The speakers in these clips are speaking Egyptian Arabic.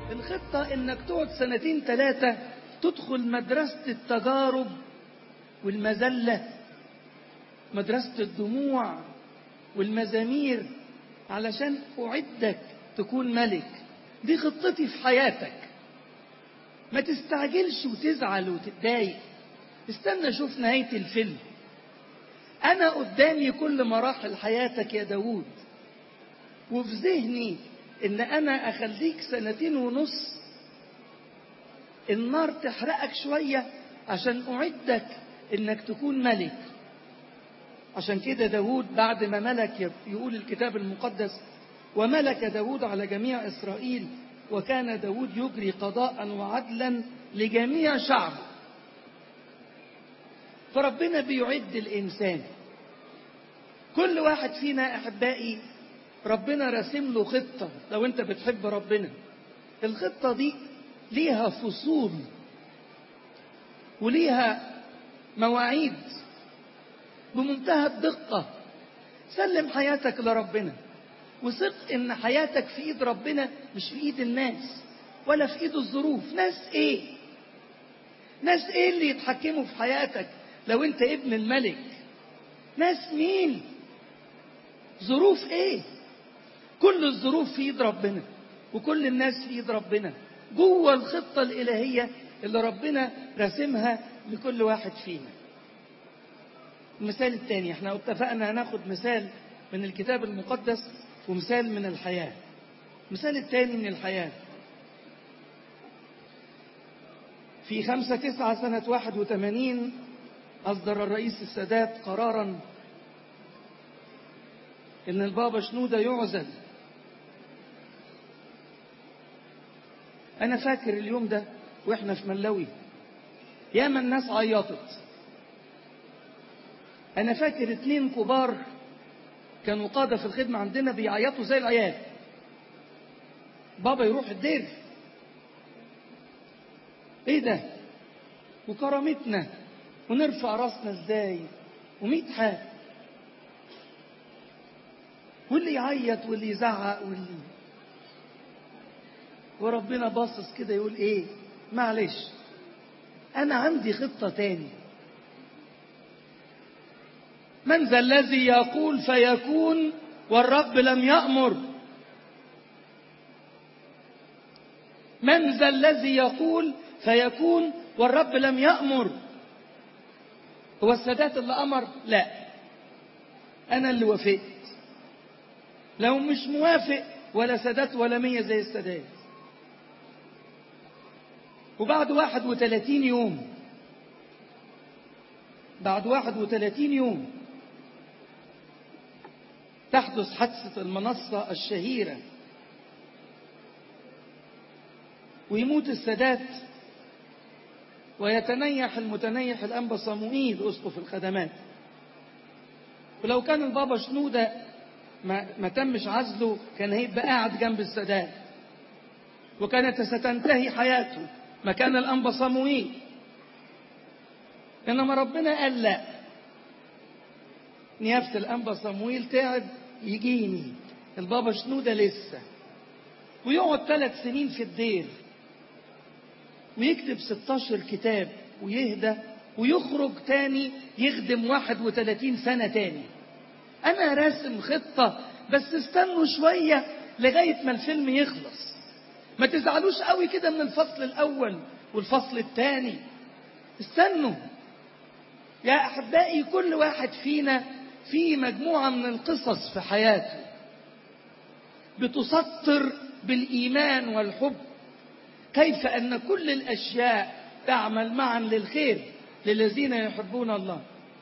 الخطة انك تقعد سنتين ثلاثة تدخل مدرسة التجارب والمذلة مدرسة الدموع والمزامير علشان أعدك تكون ملك دي خطتي في حياتك ما تستعجلش وتزعل وتتضايق استنى شوف نهاية الفيلم أنا قدامي كل مراحل حياتك يا داوود وفي ذهني إن أنا أخليك سنتين ونص النار تحرقك شوية عشان أعدك إنك تكون ملك عشان كده داود بعد ما ملك يقول الكتاب المقدس وملك داود على جميع إسرائيل وكان داود يجري قضاء وعدلا لجميع شعبه فربنا بيعد الإنسان كل واحد فينا أحبائي ربنا راسم له خطة لو أنت بتحب ربنا الخطة دي ليها فصول وليها مواعيد بمنتهى الدقة سلم حياتك لربنا وثق ان حياتك في ايد ربنا مش في ايد الناس ولا في ايد الظروف ناس ايه ناس ايه اللي يتحكموا في حياتك لو انت ابن الملك ناس مين ظروف ايه كل الظروف في ايد ربنا وكل الناس في ايد ربنا جوه الخطة الالهية اللي ربنا راسمها لكل واحد فينا المثال الثاني احنا اتفقنا هناخد مثال من الكتاب المقدس ومثال من الحياة المثال الثاني من الحياة في خمسة تسعة سنة واحد وثمانين أصدر الرئيس السادات قرارا إن البابا شنودة يعزل أنا فاكر اليوم ده وإحنا في ملوي ياما الناس عيطت أنا فاكر اتنين كبار كانوا قادة في الخدمة عندنا بيعيطوا زي العيال بابا يروح الدير ايه ده وكرامتنا ونرفع راسنا ازاي وميت حاجة واللي يعيط واللي يزعق واللي وربنا باصص كده يقول ايه معلش انا عندي خطة تاني من ذا الذي يقول فيكون والرب لم يأمر من ذا الذي يقول فيكون والرب لم يأمر هو السادات اللي أمر لا أنا اللي وافقت لو مش موافق ولا سادات ولا مية زي السادات وبعد واحد وثلاثين يوم بعد واحد وثلاثين يوم تحدث حادثة المنصة الشهيرة ويموت السادات ويتنيح المتنيح الأنبا صموئيل أسقف الخدمات ولو كان البابا شنودة ما, ما تمش عزله كان هيبقى قاعد جنب السادات وكانت ستنتهي حياته مكان الأنبا صموئيل إنما ربنا قال لا نيافة الأنبا صمويل تعب يجيني البابا شنودة لسه ويقعد ثلاث سنين في الدير ويكتب 16 كتاب ويهدى ويخرج تاني يخدم 31 سنة تاني أنا راسم خطة بس استنوا شوية لغاية ما الفيلم يخلص ما تزعلوش قوي كده من الفصل الأول والفصل الثاني استنوا يا أحبائي كل واحد فينا في مجموعة من القصص في حياته بتسطر بالإيمان والحب كيف أن كل الأشياء تعمل معا للخير للذين يحبون الله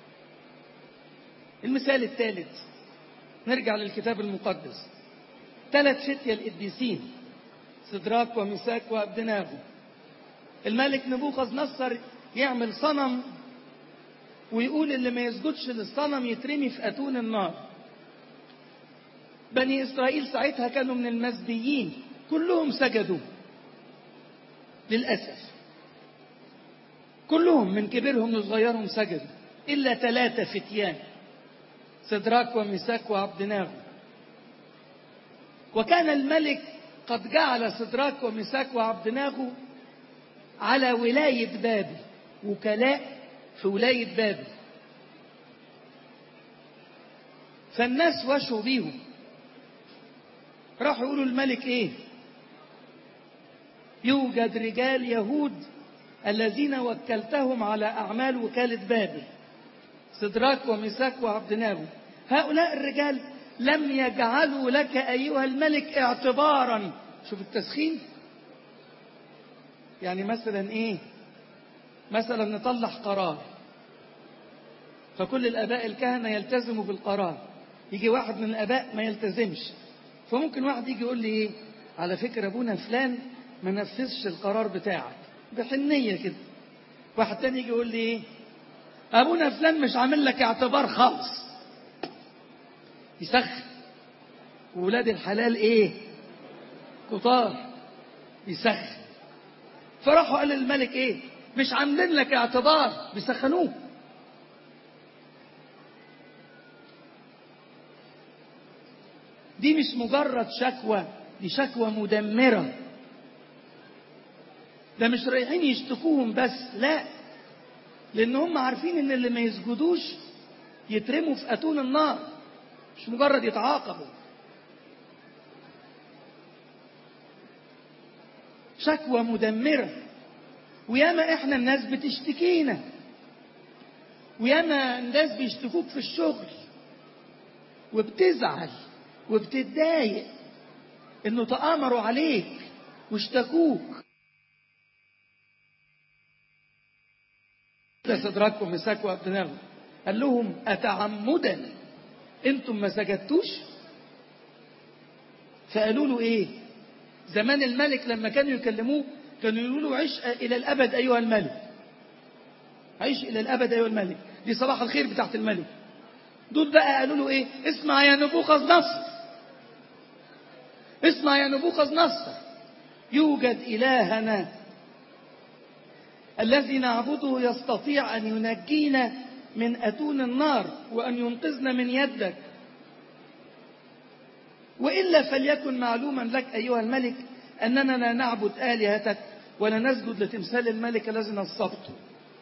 المثال الثالث نرجع للكتاب المقدس ثلاث فتية القديسين سدراك وميساك وابدناغو الملك نبوخذ نصر يعمل صنم ويقول اللي ما يسجدش للصنم يترمي في أتون النار بني إسرائيل ساعتها كانوا من المسبيين كلهم سجدوا للأسف كلهم من كبيرهم لصغيرهم سجدوا إلا ثلاثة فتيان سدراك وميساك وعبدناغو وكان الملك قد جعل سدراك ومساك وعبدناغو على ولاية بابل وكلاء في ولاية بابل فالناس وشوا بيهم راحوا يقولوا الملك ايه يوجد رجال يهود الذين وكلتهم على أعمال وكالة بابل سدراك ومساك وعبدناغو هؤلاء الرجال لم يجعلوا لك أيها الملك اعتبارا شوف التسخين يعني مثلا ايه مثلا نطلع قرار فكل الاباء الكهنه يلتزموا بالقرار يجي واحد من الاباء ما يلتزمش فممكن واحد يجي يقول لي ايه على فكره ابونا فلان ما نفذش القرار بتاعك بحنيه كده واحد تاني يجي يقول لي ايه ابونا فلان مش عامل لك اعتبار خالص يسخن وولاد الحلال ايه كتار يسخن فراحوا قال للملك ايه مش عاملين لك اعتبار بيسخنوه دي مش مجرد شكوى دي شكوى مدمرة ده مش رايحين يشتكوهم بس لا لان هم عارفين ان اللي ما يسجدوش يترموا في اتون النار مش مجرد يتعاقبوا شكوى مدمرة وياما احنا الناس بتشتكينا وياما الناس بيشتكوك في الشغل وبتزعل وبتتضايق انه تآمروا عليك واشتكوك سدراكم مساك وابناهم قال لهم أتعمدا انتم ما سجدتوش فقالوا له ايه زمان الملك لما كانوا يكلموه كانوا يقولوا له عش الى الابد ايها الملك عيش الى الابد ايها الملك دي صباح الخير بتاعت الملك دول بقى قالوا له ايه اسمع يا نبوخذ نصر اسمع يا نبوخذ نصر يوجد الهنا الذي نعبده يستطيع ان ينجينا من اتون النار وان ينقذنا من يدك والا فليكن معلوما لك ايها الملك اننا لا نعبد الهتك ولا نسجد لتمثال الملك الذي نصبته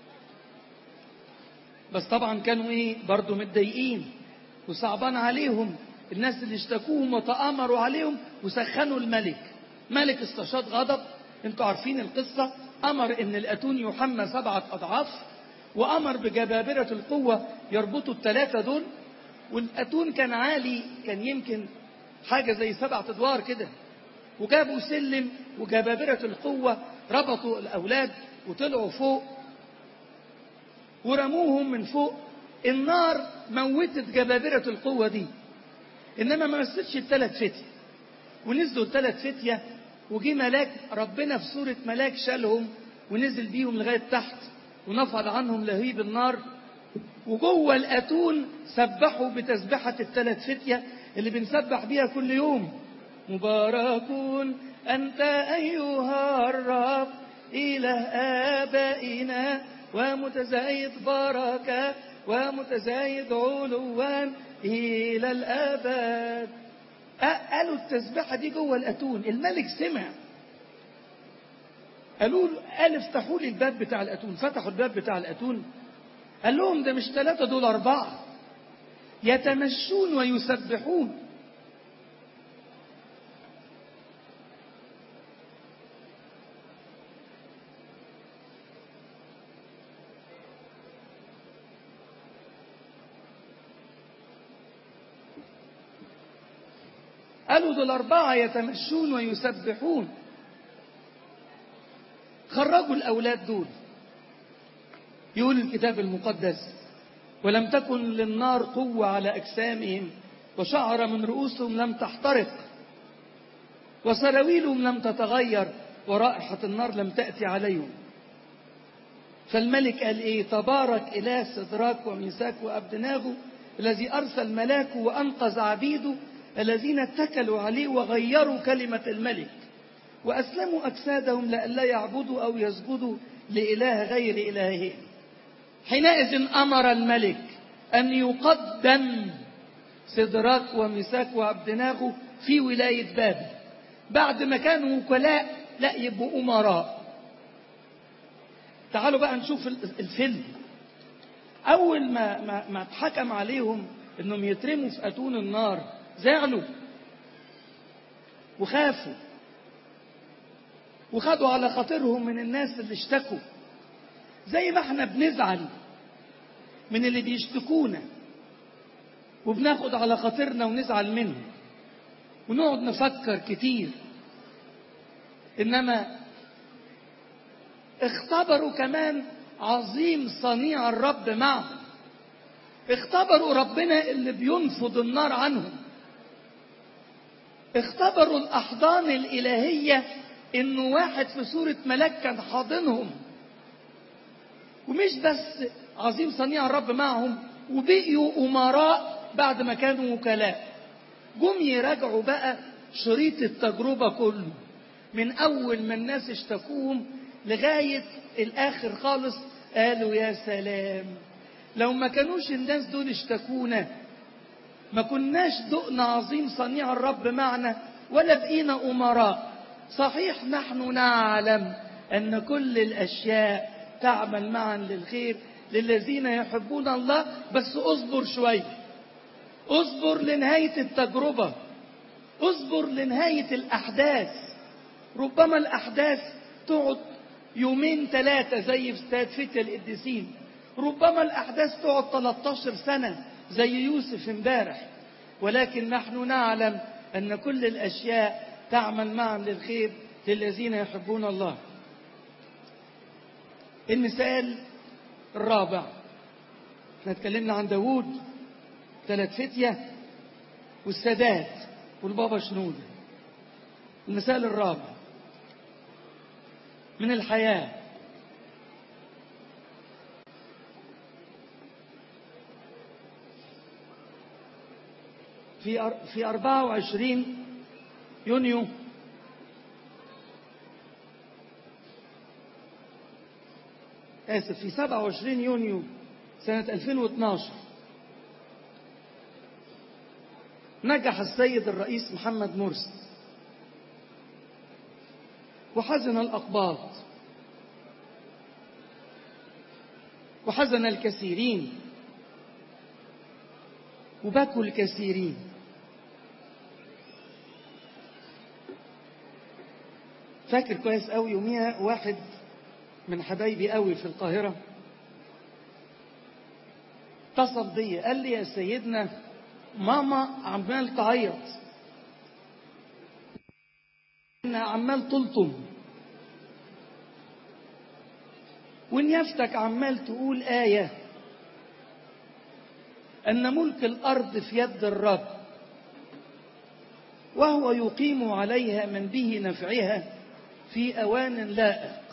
بس طبعا كانوا ايه برضه متضايقين وصعبان عليهم الناس اللي اشتكوهم وتآمروا عليهم وسخنوا الملك ملك استشاط غضب انتوا عارفين القصة امر ان الاتون يحمى سبعة اضعاف وامر بجبابرة القوة يربطوا الثلاثة دول والاتون كان عالي كان يمكن حاجة زي سبعة ادوار كده وجابوا سلم وجبابرة القوة ربطوا الاولاد وطلعوا فوق ورموهم من فوق النار موتت جبابرة القوة دي إنما ما مسكتش الثلاث فتية ونزلوا الثلاث فتية وجي ملاك ربنا في صورة ملاك شالهم ونزل بيهم لغاية تحت ونفض عنهم لهيب النار وجوه الأتون سبحوا بتسبحة الثلاث فتية اللي بنسبح بيها كل يوم مباركون أنت أيها الرب إله آبائنا ومتزايد بركة ومتزايد علوا إلى الأبد قالوا التسبيحة دي جوه الأتون الملك سمع قالوا قال افتحوا لي الباب بتاع الأتون فتحوا الباب بتاع الأتون قال لهم ده مش ثلاثة دول أربعة يتمشون ويسبحون قالوا دول أربعة يتمشون ويسبحون خرجوا الأولاد دول يقول الكتاب المقدس ولم تكن للنار قوة على أجسامهم وشعر من رؤوسهم لم تحترق وسراويلهم لم تتغير ورائحة النار لم تأتي عليهم فالملك قال إيه تبارك إله سدراك وميساك وأبدناغو الذي أرسل ملاكه وأنقذ عبيده الذين اتكلوا عليه وغيروا كلمة الملك وأسلموا أجسادهم لئلا يعبدوا أو يسجدوا لإله غير إلههم حينئذ أمر الملك أن يقدم سدراك وميساك وعبدناغو في ولاية بابل بعد ما كانوا وكلاء لا يبقوا أمراء تعالوا بقى نشوف الفيلم أول ما ما ما اتحكم عليهم إنهم يترموا في أتون النار زعلوا وخافوا وخدوا على خاطرهم من الناس اللي اشتكوا زي ما احنا بنزعل من اللي بيشتكونا وبناخد على خاطرنا ونزعل منهم ونقعد نفكر كتير انما اختبروا كمان عظيم صنيع الرب معهم اختبروا ربنا اللي بينفض النار عنهم اختبروا الاحضان الالهيه انه واحد في صوره ملاك كان حاضنهم ومش بس عظيم صنيع الرب معهم وبقيوا امراء بعد ما كانوا وكلاء جم يراجعوا بقى شريط التجربه كله من اول ما الناس اشتكوهم لغايه الاخر خالص قالوا يا سلام لو ما كانوش الناس دول اشتكونا ما كناش دقنا عظيم صنيع الرب معنا ولا بقينا امراء صحيح نحن نعلم ان كل الاشياء تعمل معا للخير للذين يحبون الله بس اصبر شويه اصبر لنهايه التجربه اصبر لنهايه الاحداث ربما الاحداث تقعد يومين ثلاثه زي في استاد فتيا القديسين ربما الاحداث تقعد 13 سنه زي يوسف امبارح ولكن نحن نعلم ان كل الاشياء تعمل معا للخير للذين يحبون الله المثال الرابع احنا اتكلمنا عن داوود ثلاث فتية والسادات والبابا شنودة المثال الرابع من الحياة في في 24 يونيو آسف في 27 يونيو سنة 2012 نجح السيد الرئيس محمد مرسي وحزن الأقباط وحزن الكثيرين وبكوا الكثيرين فاكر كويس قوي يوميها واحد من حبايبي قوي في القاهرة اتصل بيا قال لي يا سيدنا ماما عمال تعيط انها عمال تلطم ونيافتك عمال تقول آية أن ملك الأرض في يد الرب وهو يقيم عليها من به نفعها في أوان لائق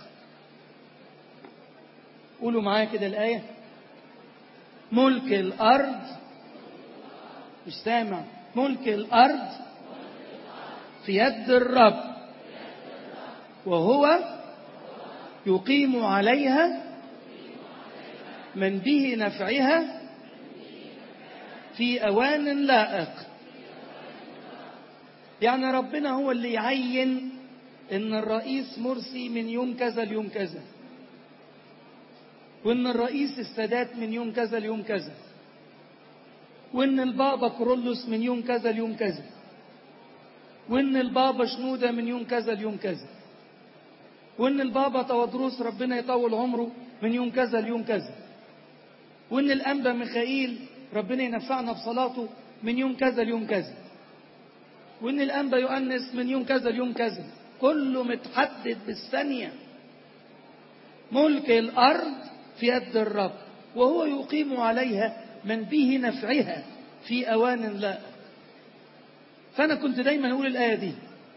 قولوا معايا كده الآية ملك الأرض مش سامع ملك الأرض في يد الرب وهو يقيم عليها من به نفعها في أوان لائق يعني ربنا هو اللي يعين ان الرئيس مرسي من يوم كذا ليوم كذا وان الرئيس السادات من يوم كذا ليوم كذا وان البابا كرولوس من يوم كذا ليوم كذا وان البابا شنودة من يوم كذا ليوم كذا وان البابا تودروس ربنا يطول عمره من يوم كذا ليوم كذا وان الانبا ميخائيل ربنا ينفعنا بصلاته من يوم كذا ليوم كذا وان الانبا يؤنس من يوم كذا ليوم كذا كله متحدد بالثانية ملك الأرض في يد الرب وهو يقيم عليها من به نفعها في أوان لائق فأنا كنت دايما أقول الآية دي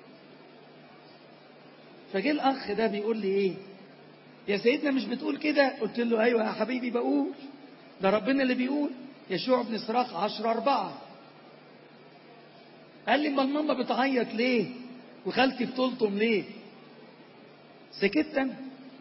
فجه الأخ ده بيقول لي إيه يا سيدنا مش بتقول كده قلت له أيوة يا حبيبي بقول ده ربنا اللي بيقول يشوع بن صراخ عشر أربعة قال لي ما الماما بتعيط ليه وخالتي بتلطم ليه سكت انا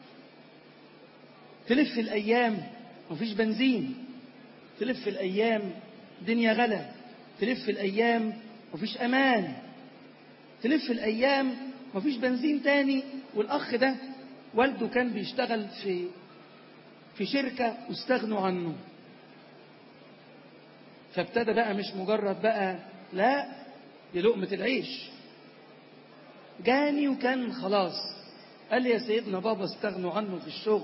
تلف الايام مفيش بنزين تلف الايام دنيا غلا تلف الايام مفيش امان تلف الأيام مفيش بنزين تاني والأخ ده والده كان بيشتغل في في شركة واستغنوا عنه فابتدى بقى مش مجرد بقى لا دي لقمة العيش جاني وكان خلاص قال لي يا سيدنا بابا استغنوا عنه في الشغل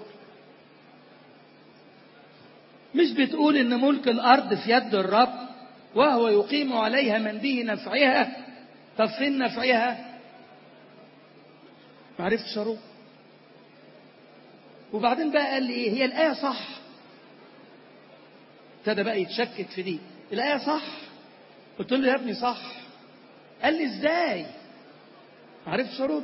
مش بتقول ان ملك الارض في يد الرب وهو يقيم عليها من به نفعها طب فين نفعها معرفتش ارد وبعدين بقى قال لي ايه هي الايه صح ابتدى بقى يتشكك في دي الايه صح قلت له يا ابني صح قال لي ازاي معرفتش ارد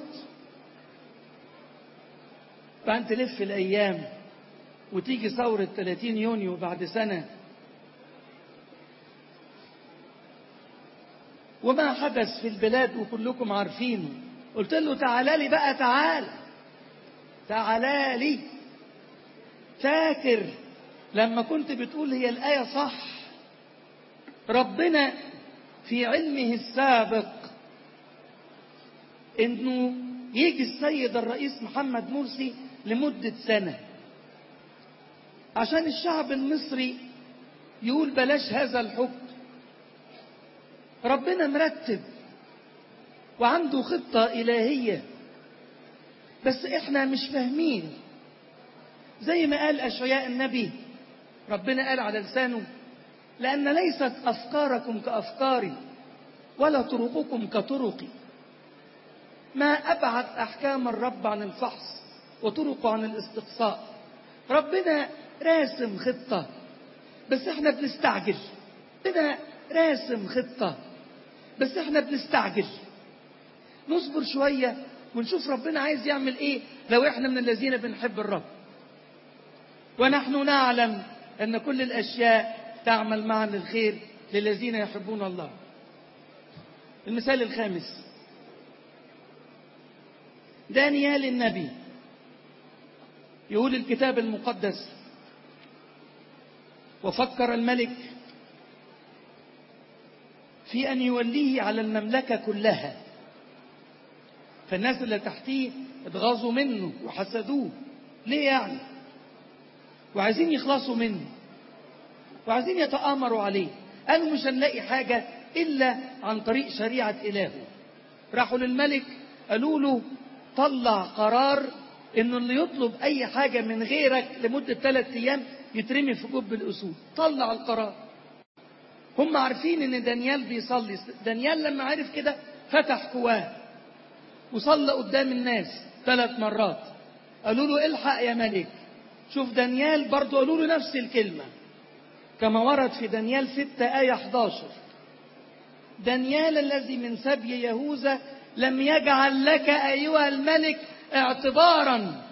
بعدين تلف الايام وتيجي ثورة 30 يونيو بعد سنة وما حدث في البلاد وكلكم عارفينه قلت له تعالى لي بقى تعال تعالى لي فاكر لما كنت بتقول هي الآية صح ربنا في علمه السابق انه يجي السيد الرئيس محمد مرسي لمدة سنة عشان الشعب المصري يقول بلاش هذا الحكم ربنا مرتب وعنده خطة إلهية بس إحنا مش فاهمين زي ما قال أشعياء النبي ربنا قال على لسانه لأن ليست أفكاركم كأفكاري ولا طرقكم كطرقي ما أبعد أحكام الرب عن الفحص وطرقه عن الاستقصاء ربنا راسم خطة بس احنا بنستعجل ربنا راسم خطة بس احنا بنستعجل نصبر شوية ونشوف ربنا عايز يعمل ايه لو احنا من الذين بنحب الرب ونحن نعلم ان كل الاشياء تعمل معا للخير للذين يحبون الله المثال الخامس دانيال النبي يقول الكتاب المقدس وفكر الملك في أن يوليه على المملكة كلها فالناس اللي تحتيه اتغاظوا منه وحسدوه ليه يعني وعايزين يخلصوا منه وعايزين يتآمروا عليه قالوا مش هنلاقي حاجة إلا عن طريق شريعة إلهه راحوا للملك قالوا له طلع قرار انه اللي يطلب اي حاجة من غيرك لمدة ثلاث ايام يترمي في جب الاسود طلع القرار هم عارفين ان دانيال بيصلي دانيال لما عرف كده فتح كواه وصلى قدام الناس ثلاث مرات قالوا له الحق يا ملك شوف دانيال برضه قالوا له نفس الكلمة كما ورد في دانيال 6 آية 11 دانيال الذي من سبي يهوذا لم يجعل لك أيها الملك اعتبارا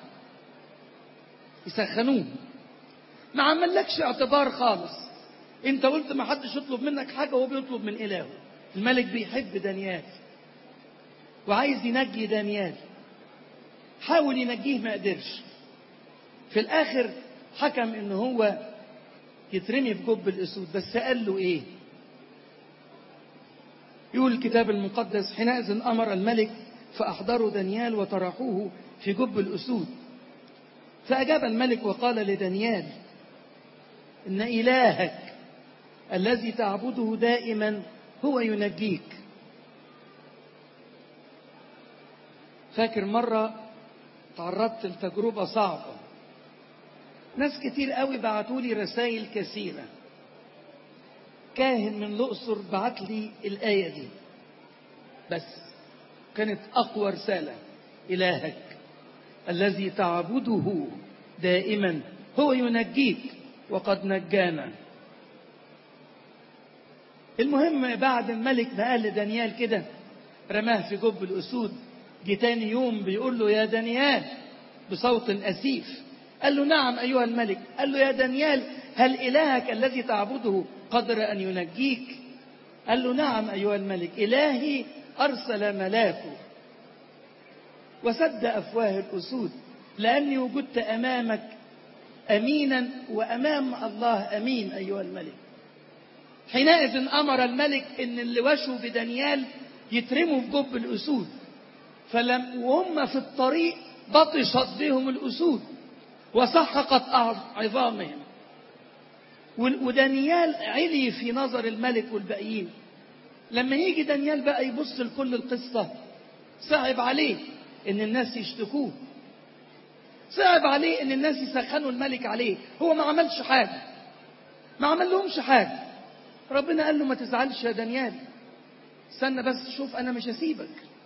يسخنوه ما عملكش اعتبار خالص انت قلت ما حدش يطلب منك حاجة وهو بيطلب من إلهه الملك بيحب دانيال وعايز ينجي دانيال حاول ينجيه ما قدرش في الآخر حكم ان هو يترمي في جب الأسود بس قال له ايه يقول الكتاب المقدس حينئذ أمر الملك فأحضروا دانيال وطرحوه في جب الأسود فأجاب الملك وقال لدانيال إن إلهك الذي تعبده دائما هو ينجيك فاكر مرة تعرضت لتجربة صعبة ناس كتير قوي بعتوا لي رسائل كثيرة كاهن من الأقصر بعت لي الآية دي بس كانت أقوى رسالة إلهك الذي تعبده دائما هو ينجيك وقد نجانا المهم بعد الملك ما قال لدانيال كده رماه في جب الأسود جه تاني يوم بيقول له يا دانيال بصوت أسيف قال له نعم أيها الملك قال له يا دانيال هل إلهك الذي تعبده قدر أن ينجيك قال له نعم أيها الملك إلهي أرسل ملاكه وسد أفواه الأسود لأني وجدت أمامك أمينا وأمام الله أمين أيها الملك حينئذ أمر الملك أن اللي وشوا بدانيال يترموا في جب الأسود فلم وهم في الطريق بطشت بهم الأسود وسحقت عظامهم ودانيال علي في نظر الملك والباقيين لما يجي دانيال بقى يبص لكل القصة صعب عليه ان الناس يشتكوه صعب عليه ان الناس يسخنوا الملك عليه هو ما عملش حاجة ما عمل لهمش حاجة ربنا قال له ما تزعلش يا دانيال استنى بس شوف انا مش هسيبك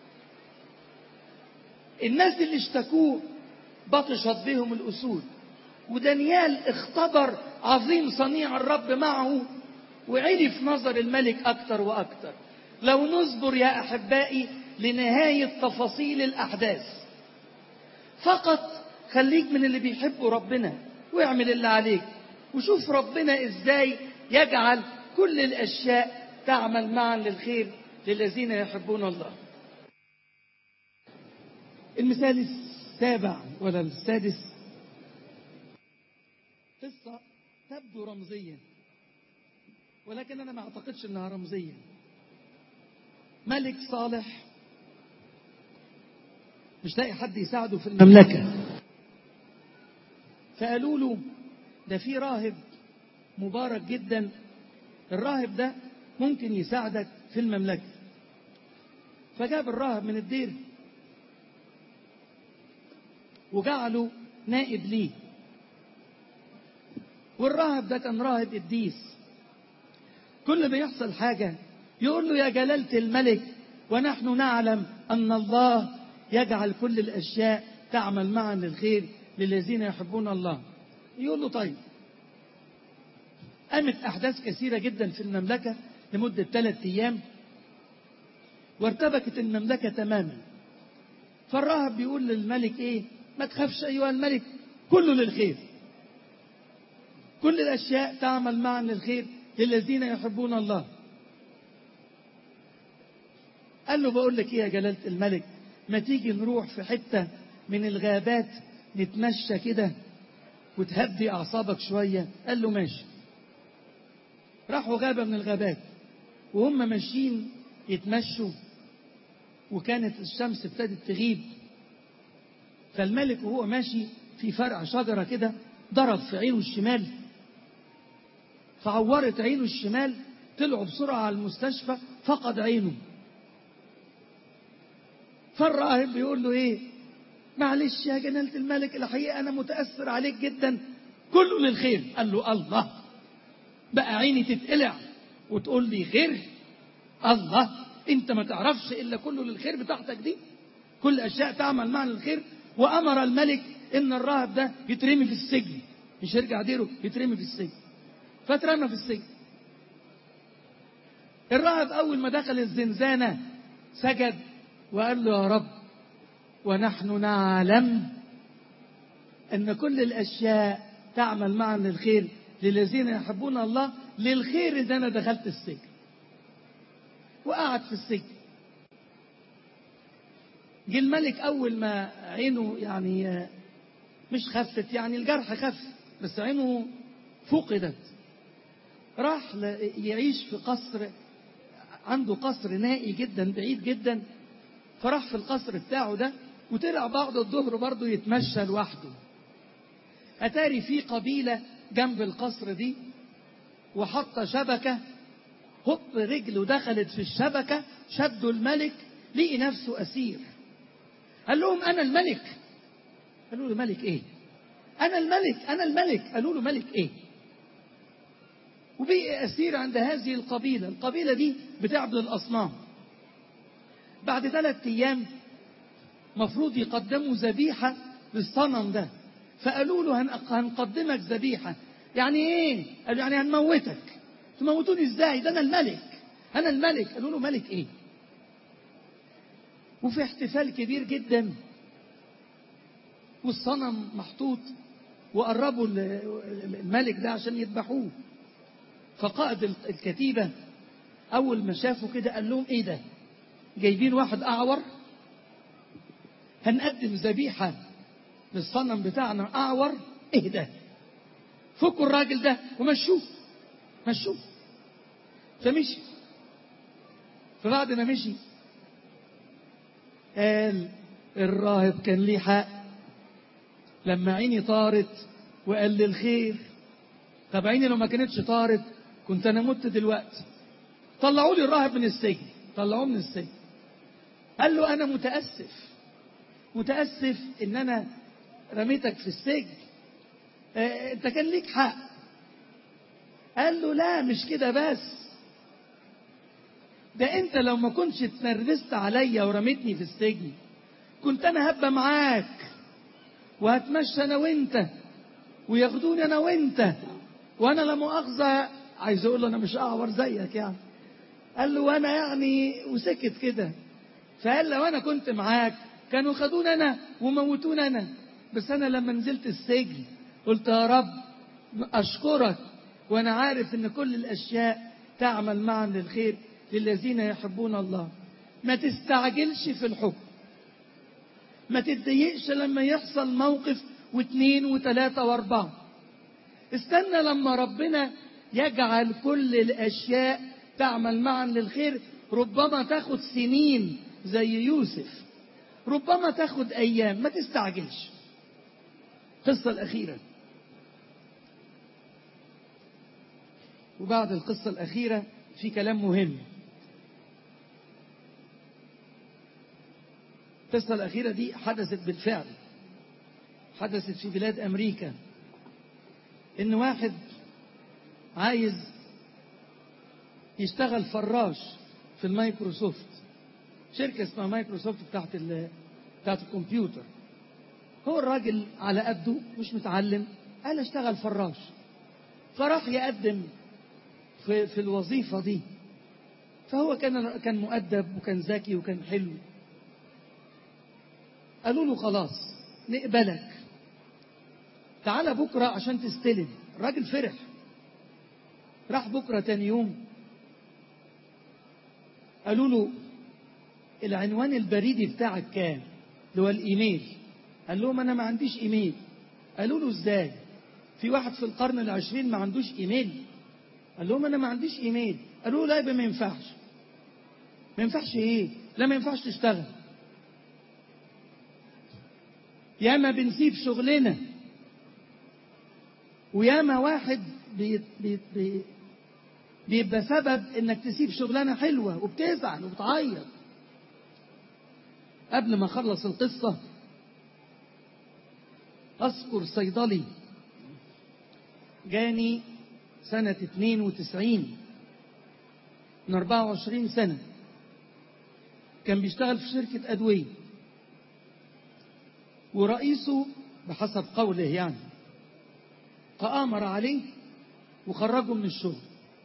الناس اللي اشتكوه بطشت بهم الاسود ودانيال اختبر عظيم صنيع الرب معه وعلي في نظر الملك اكتر واكتر لو نصبر يا احبائي لنهايه تفاصيل الاحداث فقط خليك من اللي بيحبوا ربنا واعمل اللي عليك وشوف ربنا ازاي يجعل كل الاشياء تعمل معا للخير للذين يحبون الله المثال السابع ولا السادس قصة تبدو رمزية ولكن أنا ما أعتقدش أنها رمزية ملك صالح مش لاقي حد يساعده في المملكة فقالوا له ده في راهب مبارك جدا الراهب ده ممكن يساعدك في المملكة فجاب الراهب من الدير وجعله نائب ليه والراهب ده كان راهب قديس كل ما يحصل حاجة يقول له يا جلالة الملك ونحن نعلم أن الله يجعل كل الأشياء تعمل معا للخير للذين يحبون الله يقول له طيب قامت أحداث كثيرة جدا في المملكة لمدة ثلاثة أيام وارتبكت المملكة تماما فالراهب بيقول للملك إيه ما تخافش أيها الملك كله للخير كل الأشياء تعمل معا للخير للذين يحبون الله قال له بقول لك ايه يا جلالة الملك ما تيجي نروح في حتة من الغابات نتمشى كده وتهدي أعصابك شوية قال له ماشي راحوا غابة من الغابات وهم ماشيين يتمشوا وكانت الشمس ابتدت تغيب فالملك وهو ماشي في فرع شجرة كده ضرب في عينه الشمال فعورت عينه الشمال طلعوا بسرعة على المستشفى فقد عينه فالراهب بيقول له ايه معلش يا جلالة الملك الحقيقة أنا متأثر عليك جدا كله للخير قال له الله بقى عيني تتقلع وتقول لي خير الله انت ما تعرفش الا كله للخير بتاعتك دي كل اشياء تعمل معنى الخير وامر الملك ان الراهب ده يترمي في السجن مش يرجع ديره يترمي في السجن فاترمى في السجن الراهب اول ما دخل الزنزانه سجد وقال له يا رب ونحن نعلم ان كل الاشياء تعمل معا للخير للذين يحبون الله للخير اذا انا دخلت السجن وقعد في السجن جه الملك اول ما عينه يعني مش خفت يعني الجرح خف بس عينه فقدت راح يعيش في قصر عنده قصر نائي جدا بعيد جدا فراح في القصر بتاعه ده وطلع بعد الظهر برضه يتمشى لوحده أتاري في قبيلة جنب القصر دي وحط شبكة هط رجله دخلت في الشبكة شدوا الملك لقي نفسه أسير قال لهم أنا الملك قالوا له ملك إيه أنا الملك أنا الملك قالوا له ملك إيه وبقي أسير عند هذه القبيلة القبيلة دي بتعبد الأصنام بعد ثلاثة أيام مفروض يقدموا ذبيحة للصنم ده فقالوا له هنقدمك ذبيحة يعني ايه قالوا يعني هنموتك تموتوني ازاي ده انا الملك انا الملك قالوا له ملك ايه وفي احتفال كبير جدا والصنم محطوط وقربوا الملك ده عشان يذبحوه فقائد الكتيبة أول ما شافوا كده قال لهم إيه ده جايبين واحد أعور هنقدم ذبيحة للصنم بتاعنا أعور إيه ده فكوا الراجل ده ومشوه مشوه فمشي فبعد ما مشي قال الراهب كان ليه حق لما عيني طارت وقال لي الخير طب عيني لو ما كانتش طارت كنت انا مت دلوقتي طلعوا لي الراهب من السجن طلعوه من السجن قال له انا متاسف متاسف ان انا رميتك في السجن اه انت كان ليك حق قال له لا مش كده بس ده انت لو ما كنتش اتنرفزت عليا ورميتني في السجن كنت انا هبقى معاك وهتمشى انا وانت وياخدوني انا وانت وانا لا مؤاخذه عايز اقول له انا مش اعور زيك يعني قال له وانا يعني وسكت كده فقال لو انا كنت معاك كانوا خدوني انا وموتوني انا بس انا لما نزلت السجن قلت يا رب اشكرك وانا عارف ان كل الاشياء تعمل معا للخير للذين يحبون الله ما تستعجلش في الحكم ما تتضايقش لما يحصل موقف واثنين وثلاثة واربعة استنى لما ربنا يجعل كل الاشياء تعمل معا للخير ربما تاخد سنين زي يوسف ربما تاخد ايام ما تستعجلش القصة الاخيرة وبعد القصة الاخيرة في كلام مهم القصة الأخيرة دي حدثت بالفعل حدثت في بلاد أمريكا إن واحد عايز يشتغل فراش في المايكروسوفت شركة اسمها مايكروسوفت بتاعت ال بتاعت الكمبيوتر هو الراجل على قده مش متعلم قال اشتغل فراش فراح يقدم في, في الوظيفة دي فهو كان كان مؤدب وكان ذكي وكان حلو قالوا له خلاص نقبلك تعالى بكرة عشان تستلم الراجل فرح راح بكرة تاني يوم قالوا له العنوان البريدي بتاعك كام اللي هو الايميل قال لهم انا ما عنديش ايميل قالوا له ازاي في واحد في القرن العشرين ما عندوش ايميل قال لهم انا ما عنديش ايميل قالوا له لا يبقى ما ينفعش ما ينفعش ايه لا ما ينفعش تشتغل ياما بنسيب شغلنا وياما واحد بي بي بي بيبقى سبب انك تسيب شغلانه حلوه وبتزعل وبتعيط قبل ما اخلص القصه اذكر صيدلي جاني سنة 92 من 24 سنة كان بيشتغل في شركة أدوية ورئيسه بحسب قوله يعني تآمر عليه وخرجه من الشغل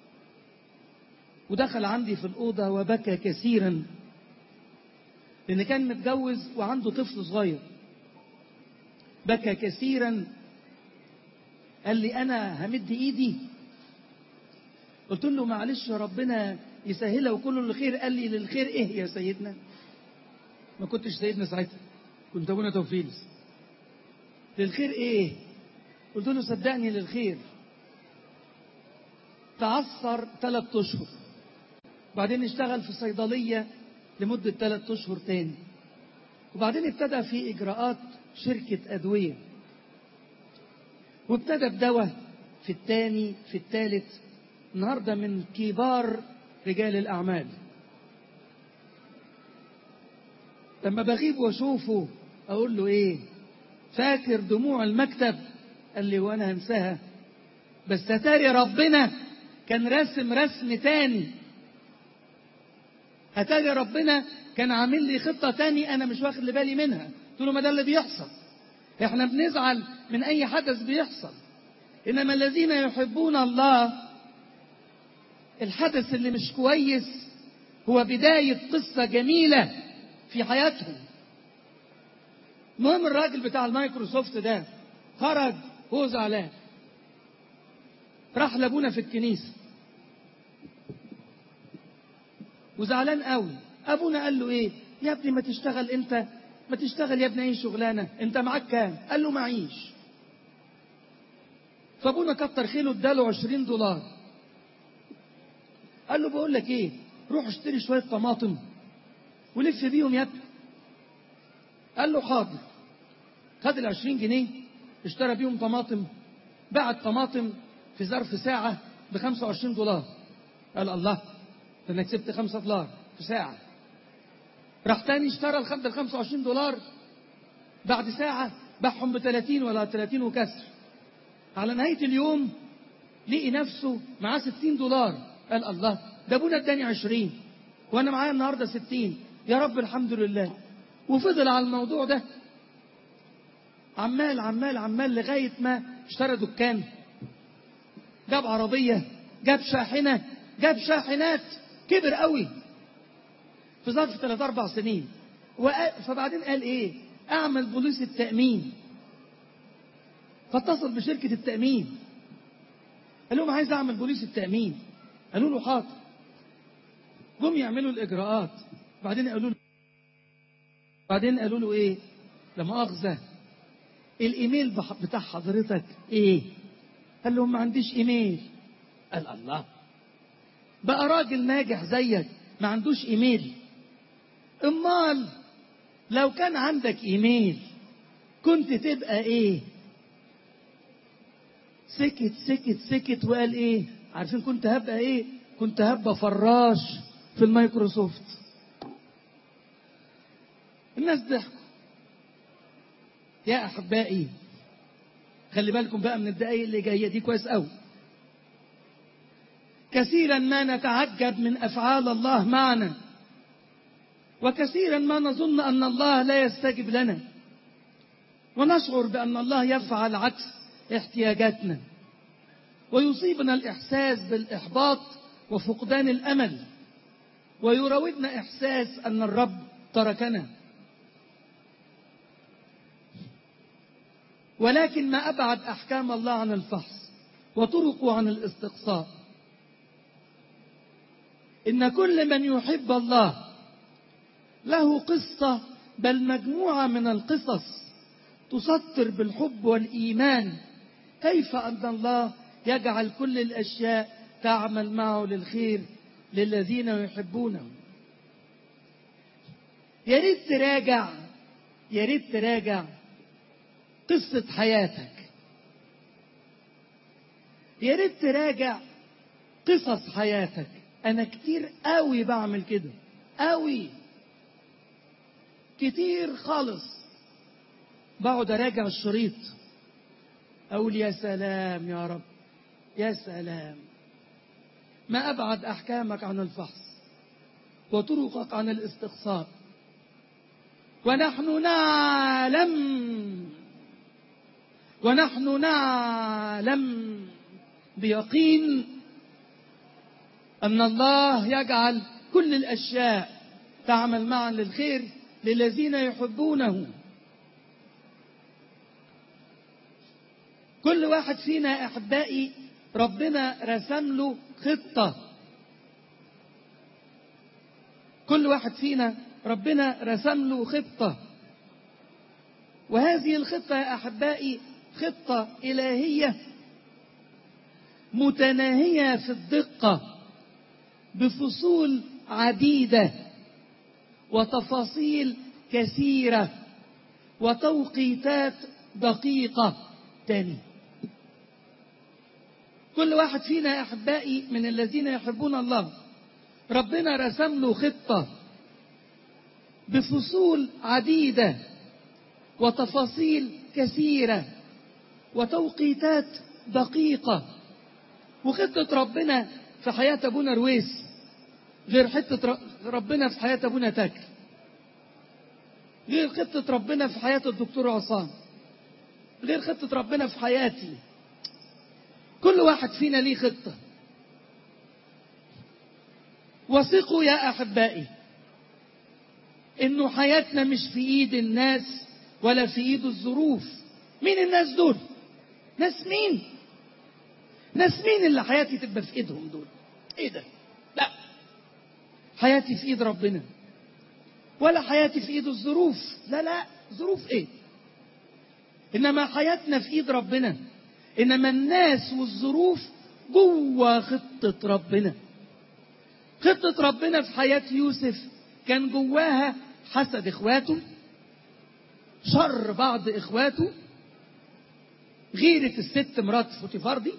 ودخل عندي في الأوضة وبكى كثيرا لأن كان متجوز وعنده طفل صغير بكى كثيرا قال لي أنا همد إيدي قلت له معلش يا ربنا يسهلها وكله للخير قال لي للخير إيه يا سيدنا ما كنتش سيدنا ساعتها كنت أبونا توفيلس للخير إيه قلت له صدقني للخير تعثر ثلاث أشهر بعدين اشتغل في صيدلية لمدة ثلاث أشهر تاني وبعدين ابتدى في إجراءات شركة أدوية وابتدى بدواء في الثاني في الثالث النهارده من كبار رجال الأعمال لما بغيب واشوفه اقول له ايه فاكر دموع المكتب قال لي وانا هنساها بس اتاري ربنا كان راسم رسم تاني اتاري ربنا كان عامل لي خطه تاني انا مش واخد بالي منها قلت له ما ده اللي بيحصل احنا بنزعل من اي حدث بيحصل انما الذين يحبون الله الحدث اللي مش كويس هو بدايه قصه جميله في حياتهم المهم الراجل بتاع المايكروسوفت ده خرج وهو زعلان راح لابونا في الكنيسة وزعلان قوي ابونا قال له ايه يا ابني ما تشتغل انت ما تشتغل يا ابني اي شغلانه انت معاك كام قال له معيش فابونا كتر خيله اداله 20 دولار قال له بقول لك ايه روح اشتري شويه طماطم ولف بيهم يا ابني قال له حاضر خد ال 20 جنيه اشترى بيهم طماطم باع الطماطم في ظرف ساعة ب 25 دولار قال الله ده انا كسبت 5 دولار في ساعة راح تاني اشترى الخد ال 25 دولار بعد ساعة باعهم ب 30 ولا 30 وكسر على نهاية اليوم لقي نفسه معاه 60 دولار قال الله ده ابونا اداني 20 وانا معايا النهارده 60 يا رب الحمد لله وفضل على الموضوع ده عمال عمال عمال لغاية ما اشترى دكان جاب عربية جاب شاحنة جاب شاحنات كبر قوي في ظرف ثلاث أربع سنين وقال فبعدين قال إيه أعمل بوليس التأمين فاتصل بشركة التأمين قال لهم عايز أعمل بوليس التأمين قالوا له حاضر جم يعملوا الإجراءات بعدين قالوا له بعدين قالوا له إيه لما أخذه الايميل بتاع حضرتك ايه قال لهم ما عنديش ايميل قال الله بقى راجل ناجح زيك ما عندوش ايميل امال لو كان عندك ايميل كنت تبقى ايه سكت سكت سكت وقال ايه عارفين كنت هبقى ايه كنت هبقى فراش في المايكروسوفت الناس ضحكوا يا احبائي خلي بالكم بقى من الدقايق اللي جايه دي كويس قوي كثيرا ما نتعجب من افعال الله معنا وكثيرا ما نظن ان الله لا يستجب لنا ونشعر بان الله يفعل عكس احتياجاتنا ويصيبنا الاحساس بالاحباط وفقدان الامل ويراودنا احساس ان الرب تركنا ولكن ما أبعد أحكام الله عن الفحص وطرقه عن الاستقصاء إن كل من يحب الله له قصة بل مجموعة من القصص تسطر بالحب والإيمان كيف أن الله يجعل كل الأشياء تعمل معه للخير للذين يحبونه يا ريت تراجع يا ريت تراجع قصة حياتك يا ريت تراجع قصص حياتك أنا كتير قوي بعمل كده قوي كتير خالص بقعد أراجع الشريط أقول يا سلام يا رب يا سلام ما أبعد أحكامك عن الفحص وطرقك عن الاستقصاء ونحن نعلم ونحن نعلم بيقين أن الله يجعل كل الأشياء تعمل معا للخير للذين يحبونه كل واحد فينا أحبائي ربنا رسم له خطة كل واحد فينا ربنا رسم له خطة وهذه الخطة يا أحبائي خطة إلهية متناهية في الدقة بفصول عديدة وتفاصيل كثيرة وتوقيتات دقيقة تاني كل واحد فينا يا أحبائي من الذين يحبون الله ربنا رسم له خطة بفصول عديدة وتفاصيل كثيرة وتوقيتات دقيقة وخطة ربنا في حياة أبونا رويس غير حتة ربنا في حياة أبونا تاكل غير خطة ربنا في حياة الدكتور عصام غير خطة ربنا في حياتي كل واحد فينا ليه خطة وثقوا يا أحبائي إنه حياتنا مش في إيد الناس ولا في إيد الظروف مين الناس دول ناس مين ناس مين اللي حياتي تبقى في إيدهم دول إيه ده لا حياتي في إيد ربنا ولا حياتي في إيد الظروف لا لا ظروف إيه إنما حياتنا في إيد ربنا إنما الناس والظروف جوه خطة ربنا خطة ربنا في حياة يوسف كان جواها حسد إخواته شر بعض إخواته غيرة الست مرات فوتيفار دي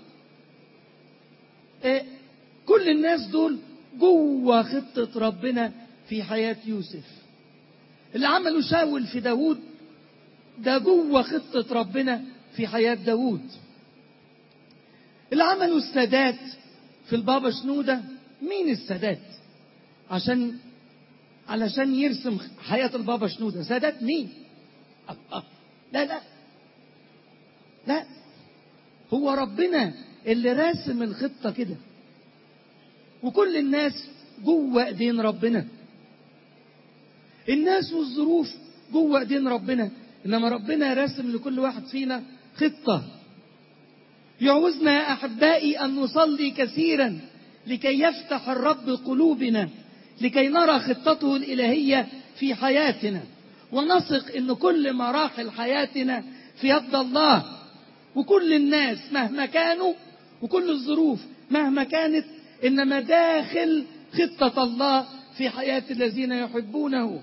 آه، كل الناس دول جوه خطة ربنا في حياة يوسف اللي عمله شاول في داود ده جوه خطة ربنا في حياة داود اللي عمله السادات في البابا شنودة مين السادات عشان علشان يرسم حياة البابا شنودة سادات مين الله لا لا لا هو ربنا اللي راسم الخطة كده وكل الناس جوه ايدين ربنا الناس والظروف جوه ايدين ربنا انما ربنا راسم لكل واحد فينا خطه يعوزنا يا احبائي ان نصلي كثيرا لكي يفتح الرب قلوبنا لكي نرى خطته الالهيه في حياتنا ونثق ان كل مراحل حياتنا في يد الله وكل الناس مهما كانوا وكل الظروف مهما كانت انما داخل خطه الله في حياه الذين يحبونه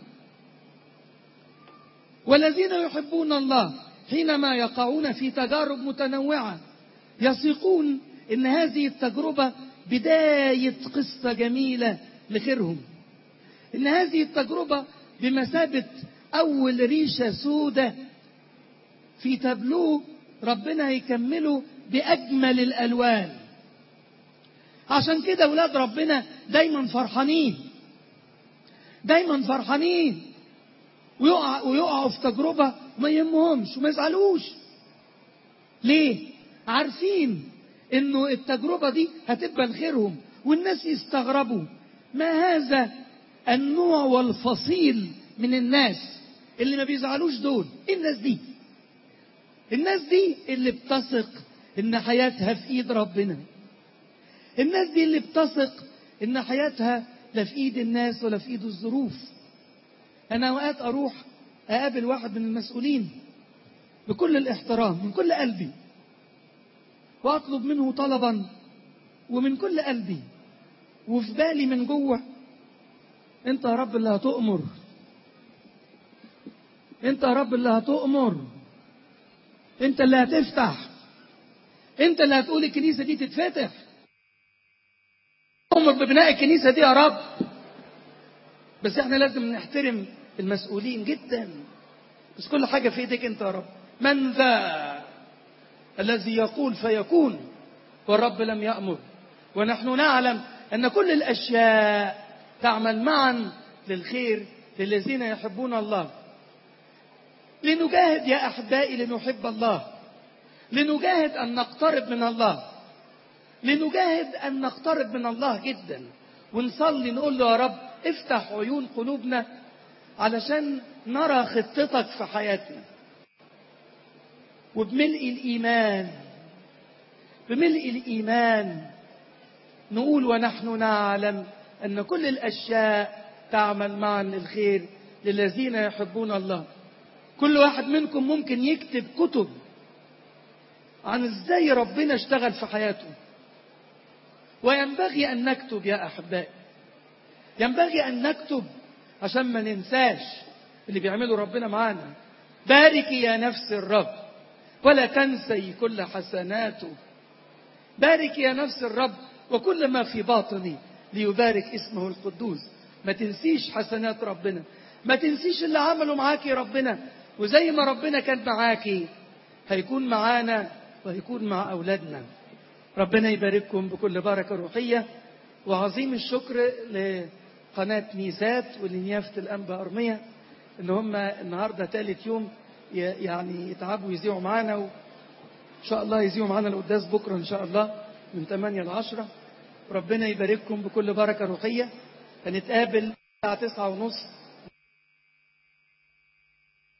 والذين يحبون الله حينما يقعون في تجارب متنوعه يثقون ان هذه التجربه بدايه قصه جميله لخيرهم ان هذه التجربه بمثابه اول ريشه سودة في تابلوه ربنا يكمله باجمل الالوان عشان كده اولاد ربنا دايما فرحانين دايما فرحانين ويقع ويقعوا في تجربه ما يهمهمش وما يزعلوش ليه عارفين انه التجربه دي هتبقى لخيرهم والناس يستغربوا ما هذا النوع والفصيل من الناس اللي ما بيزعلوش دول ايه الناس دي الناس دي اللي بتثق ان حياتها في ايد ربنا الناس دي اللي بتثق ان حياتها لا في ايد الناس ولا في ايد الظروف انا اوقات اروح اقابل واحد من المسؤولين بكل الاحترام من كل قلبي واطلب منه طلبا ومن كل قلبي وفي بالي من جوه انت يا رب اللي هتؤمر انت يا رب اللي هتؤمر انت اللي هتفتح انت اللي هتقول الكنيسه دي تتفتح امر ببناء الكنيسه دي يا رب بس احنا لازم نحترم المسؤولين جدا بس كل حاجه في ايديك انت يا رب من ذا الذي يقول فيكون والرب لم يامر ونحن نعلم ان كل الاشياء تعمل معا للخير للذين يحبون الله لنجاهد يا احبائي لنحب الله لنجاهد ان نقترب من الله لنجاهد ان نقترب من الله جدا ونصلي نقول له يا رب افتح عيون قلوبنا علشان نرى خطتك في حياتنا وبملء الايمان بملء الايمان نقول ونحن نعلم ان كل الاشياء تعمل معا للخير للذين يحبون الله كل واحد منكم ممكن يكتب كتب عن ازاي ربنا اشتغل في حياته وينبغي ان نكتب يا احبائي ينبغي ان نكتب عشان ما ننساش اللي بيعمله ربنا معانا باركي يا نفس الرب ولا تنسي كل حسناته بارك يا نفس الرب وكل ما في باطني ليبارك اسمه القدوس ما تنسيش حسنات ربنا ما تنسيش اللي عمله معاكي ربنا وزي ما ربنا كان معاكي هيكون معانا وهيكون مع أولادنا ربنا يبارككم بكل بركة روحية وعظيم الشكر لقناة ميسات ولنيافة الأنبا أرمية إن هم النهاردة ثالث يوم يعني يتعبوا يذيعوا معانا وإن شاء الله يذيعوا معانا القداس بكرة إن شاء الله من 8 ل 10 ربنا يبارككم بكل بركة روحية هنتقابل الساعة 9 ونص